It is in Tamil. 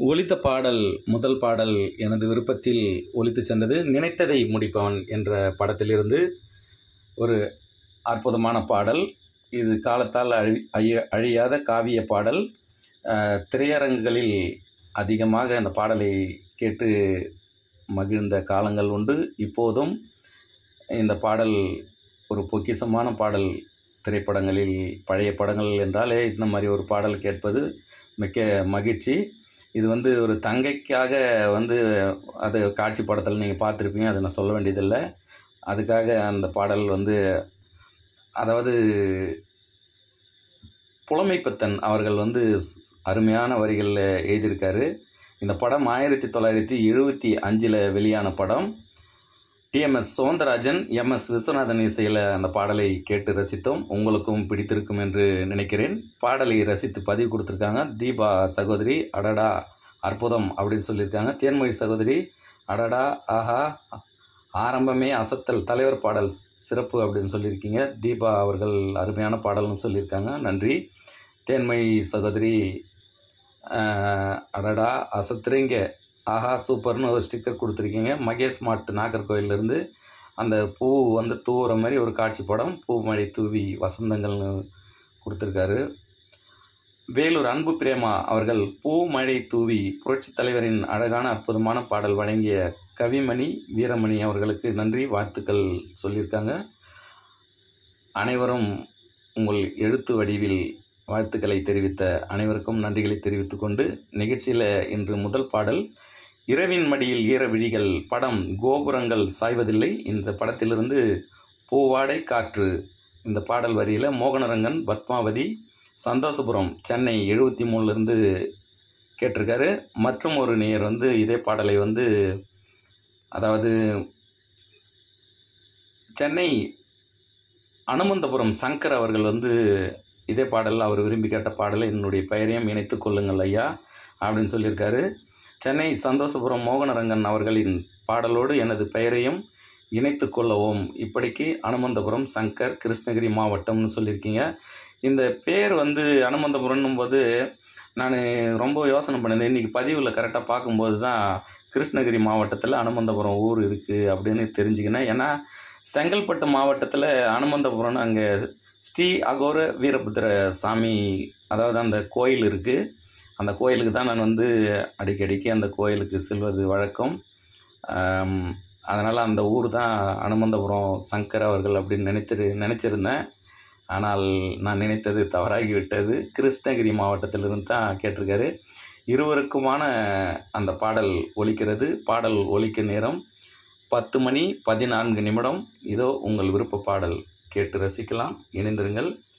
ஒலித்த பாடல் முதல் பாடல் எனது விருப்பத்தில் ஒலித்துச் சென்றது நினைத்ததை முடிப்பவன் என்ற படத்திலிருந்து ஒரு அற்புதமான பாடல் இது காலத்தால் அழி அழிய அழியாத காவிய பாடல் அஹ், திரையரங்குகளில் அதிகமாக அந்த பாடலை கேட்டு மகிழ்ந்த காலங்கள் உண்டு இப்போதும் இந்த பாடல் ஒரு பொக்கிஷமான பாடல் திரைப்படங்களில் பழைய படங்கள் என்றாலே இந்த மாதிரி ஒரு பாடல் கேட்பது மிக்க மகிழ்ச்சி இது வந்து ஒரு தங்கைக்காக வந்து அது காட்சி படத்தில் நீங்கள் பார்த்துருப்பீங்க அதை நான் சொல்ல வேண்டியதில்லை அதுக்காக அந்த பாடல் வந்து அதாவது புலமைப்பித்தன் அவர்கள் வந்து அருமையான வரிகளில் எழுதியிருக்காரு இந்த படம் ஆயிரத்தி தொள்ளாயிரத்தி எழுபத்தி அஞ்சில் வெளியான படம் டிஎம்எஸ் சௌந்தரராஜன் எம்எஸ் விஸ்வநாதன் இசையில் அந்த பாடலை கேட்டு ரசித்தோம் உங்களுக்கும் பிடித்திருக்கும் என்று நினைக்கிறேன் பாடலை ரசித்து பதிவு கொடுத்துருக்காங்க தீபா சகோதரி அடடா அற்புதம் அப்படின்னு சொல்லியிருக்காங்க தேன்மொழி சகோதரி அடடா ஆஹா ஆரம்பமே அசத்தல் தலைவர் பாடல் சிறப்பு அப்படின்னு சொல்லியிருக்கீங்க தீபா அவர்கள் அருமையான பாடல்னு சொல்லியிருக்காங்க நன்றி தேன்மொழி சகோதரி ஆஹ், அடடா அசத்துறீங்க ஆஹா சூப்பர்னு ஒரு ஸ்டிக்கர் கொடுத்துருக்கீங்க மகேஷ் மாட்டு நாகர்கோயிலேருந்து அந்த பூ வந்து தூவுற மாதிரி ஒரு காட்சி படம் பூ மழை தூவி வசந்தங்கள்னு கொடுத்துருக்காரு வேலூர் அன்பு பிரேமா அவர்கள் பூ மழை தூவி புரட்சித் தலைவரின் அழகான அற்புதமான பாடல் வழங்கிய கவிமணி வீரமணி அவர்களுக்கு நன்றி வாழ்த்துக்கள் சொல்லியிருக்காங்க அனைவரும் உங்கள் எழுத்து வடிவில் வாழ்த்துக்களை தெரிவித்த அனைவருக்கும் நன்றிகளை தெரிவித்துக் கொண்டு நிகழ்ச்சியில் இன்று முதல் பாடல் இரவின் மடியில் ஈர விழிகள் படம் கோபுரங்கள் சாய்வதில்லை இந்த படத்திலிருந்து பூவாடை காற்று இந்த பாடல் வரியில் மோகனரங்கன் பத்மாவதி சந்தோஷபுரம் சென்னை எழுபத்தி மூணுலேருந்து கேட்டிருக்காரு மற்றும் ஒரு நேயர் வந்து இதே பாடலை வந்து அதாவது சென்னை அனுமந்தபுரம் சங்கர் அவர்கள் வந்து இதே பாடலில் அவர் விரும்பி கேட்ட பாடலை என்னுடைய பெயரையும் இணைத்துக் கொள்ளுங்கள் ஐயா அப்படின்னு சொல்லியிருக்காரு சென்னை சந்தோஷபுரம் மோகனரங்கன் அவர்களின் பாடலோடு எனது பெயரையும் இணைத்து கொள்ளவும் இப்படிக்கு அனுமந்தபுரம் சங்கர் கிருஷ்ணகிரி மாவட்டம்னு சொல்லியிருக்கீங்க இந்த பேர் வந்து அனுமந்தபுரம்னும் போது நான் ரொம்ப யோசனை பண்ணது இன்றைக்கி பதிவில் கரெக்டாக பார்க்கும்போது தான் கிருஷ்ணகிரி மாவட்டத்தில் அனுமந்தபுரம் ஊர் இருக்குது அப்படின்னு தெரிஞ்சுக்கினேன் ஏன்னா செங்கல்பட்டு மாவட்டத்தில் அனுமந்தபுரம்னு அங்கே ஸ்ரீ அகோர வீரபுத்திர சாமி அதாவது அந்த கோயில் இருக்குது அந்த கோயிலுக்கு தான் நான் வந்து அடிக்கடிக்கு அந்த கோயிலுக்கு செல்வது வழக்கம் அதனால் அந்த ஊர் தான் அனுமந்தபுரம் சங்கர் அவர்கள் அப்படின்னு நினைத்திரு நினச்சிருந்தேன் ஆனால் நான் நினைத்தது தவறாகி விட்டது கிருஷ்ணகிரி மாவட்டத்திலிருந்து தான் கேட்டிருக்காரு இருவருக்குமான அந்த பாடல் ஒலிக்கிறது பாடல் ஒலிக்க நேரம் பத்து மணி பதினான்கு நிமிடம் இதோ உங்கள் விருப்ப பாடல் கேட்டு ரசிக்கலாம் இணைந்திருங்கள்